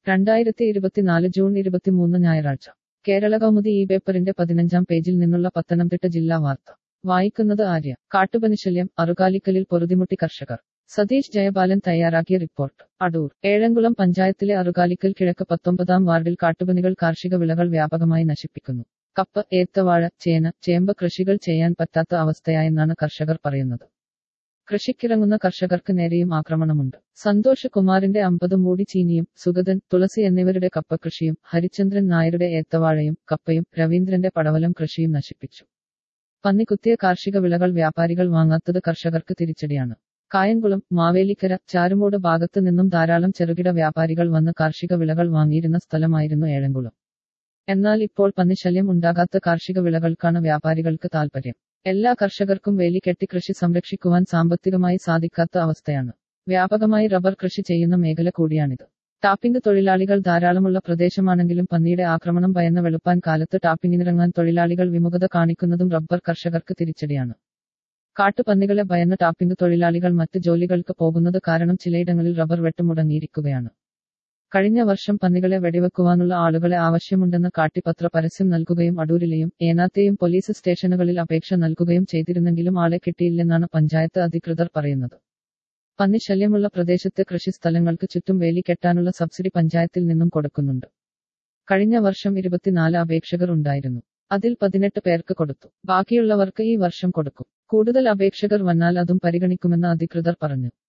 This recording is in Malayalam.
രണ്ടായിരത്തി ഇരുപത്തിനാല് ജൂൺ ഇരുപത്തിമൂന്ന് ഞായറാഴ്ച കേരള കൗമുദി ഈ പേപ്പറിന്റെ പതിനഞ്ചാം പേജിൽ നിന്നുള്ള പത്തനംതിട്ട ജില്ലാ വാർത്ത വായിക്കുന്നത് ആര്യ കാട്ടുപനിശല്യം അറുകാലിക്കലിൽ പൊറുതിമുട്ടി കർഷകർ സതീഷ് ജയപാലൻ തയ്യാറാക്കിയ റിപ്പോർട്ട് അടൂർ ഏഴംകുളം പഞ്ചായത്തിലെ അറുകാലിക്കൽ കിഴക്ക് പത്തൊമ്പതാം വാർഡിൽ കാട്ടുപനികൾ കാർഷിക വിളകൾ വ്യാപകമായി നശിപ്പിക്കുന്നു കപ്പ ഏത്തവാഴ ചേന ചേമ്പ് കൃഷികൾ ചെയ്യാൻ പറ്റാത്ത അവസ്ഥയായെന്നാണ് കർഷകർ പറയുന്നത് കൃഷിക്കിറങ്ങുന്ന കർഷകർക്ക് നേരെയും ആക്രമണമുണ്ട് സന്തോഷ് കുമാറിന്റെ അമ്പത് മൂടി ചീനിയും സുഗതൻ തുളസി എന്നിവരുടെ കപ്പകൃഷിയും ഹരിചന്ദ്രൻ നായരുടെ ഏത്തവാഴയും കപ്പയും രവീന്ദ്രന്റെ പടവലം കൃഷിയും നശിപ്പിച്ചു പന്നിക്കുത്തിയ കാർഷിക വിളകൾ വ്യാപാരികൾ വാങ്ങാത്തത് കർഷകർക്ക് തിരിച്ചടിയാണ് കായംകുളം മാവേലിക്കര ചാരുമൂട് ഭാഗത്തു നിന്നും ധാരാളം ചെറുകിട വ്യാപാരികൾ വന്ന് കാർഷിക വിളകൾ വാങ്ങിയിരുന്ന സ്ഥലമായിരുന്നു ഏഴംകുളം എന്നാൽ ഇപ്പോൾ പന്നിശല്യം ഉണ്ടാകാത്ത കാർഷിക വിളകൾക്കാണ് വ്യാപാരികൾക്ക് താൽപര്യം എല്ലാ കർഷകർക്കും വേലി കെട്ടി കൃഷി സംരക്ഷിക്കുവാൻ സാമ്പത്തികമായി സാധിക്കാത്ത അവസ്ഥയാണ് വ്യാപകമായി റബ്ബർ കൃഷി ചെയ്യുന്ന മേഖല കൂടിയാണിത് ടാപ്പിംഗ് തൊഴിലാളികൾ ധാരാളമുള്ള പ്രദേശമാണെങ്കിലും പന്നിയുടെ ആക്രമണം ഭയന്ന വെളുപ്പാൻ കാലത്ത് ടാപ്പിംഗിനിറങ്ങാൻ തൊഴിലാളികൾ വിമുഖത കാണിക്കുന്നതും റബ്ബർ കർഷകർക്ക് തിരിച്ചടിയാണ് കാട്ടുപന്നികളെ ഭയന്ന് ടാപ്പിംഗ് തൊഴിലാളികൾ മറ്റ് ജോലികൾക്ക് പോകുന്നത് കാരണം ചിലയിടങ്ങളിൽ റബ്ബർ വെട്ടുമുടങ്ങിയിരിക്കുകയാണ് കഴിഞ്ഞ വർഷം പന്നികളെ വെടിവെക്കുവാനുള്ള ആളുകളെ ആവശ്യമുണ്ടെന്ന് കാട്ടിപത്ര പരസ്യം നൽകുകയും അടൂരിലെയും ഏനാത്തെയും പോലീസ് സ്റ്റേഷനുകളിൽ അപേക്ഷ നൽകുകയും ചെയ്തിരുന്നെങ്കിലും ആളെ കിട്ടിയില്ലെന്നാണ് പഞ്ചായത്ത് അധികൃതർ പറയുന്നത് പന്നിശല്യമുള്ള പ്രദേശത്തെ കൃഷിസ്ഥലങ്ങൾക്ക് ചുറ്റും വേലി കെട്ടാനുള്ള സബ്സിഡി പഞ്ചായത്തിൽ നിന്നും കൊടുക്കുന്നുണ്ട് കഴിഞ്ഞ വർഷം ഇരുപത്തിനാല് അപേക്ഷകർ ഉണ്ടായിരുന്നു അതിൽ പതിനെട്ട് പേർക്ക് കൊടുത്തു ബാക്കിയുള്ളവർക്ക് ഈ വർഷം കൊടുക്കും കൂടുതൽ അപേക്ഷകർ വന്നാൽ അതും പരിഗണിക്കുമെന്ന് അധികൃതർ പറഞ്ഞു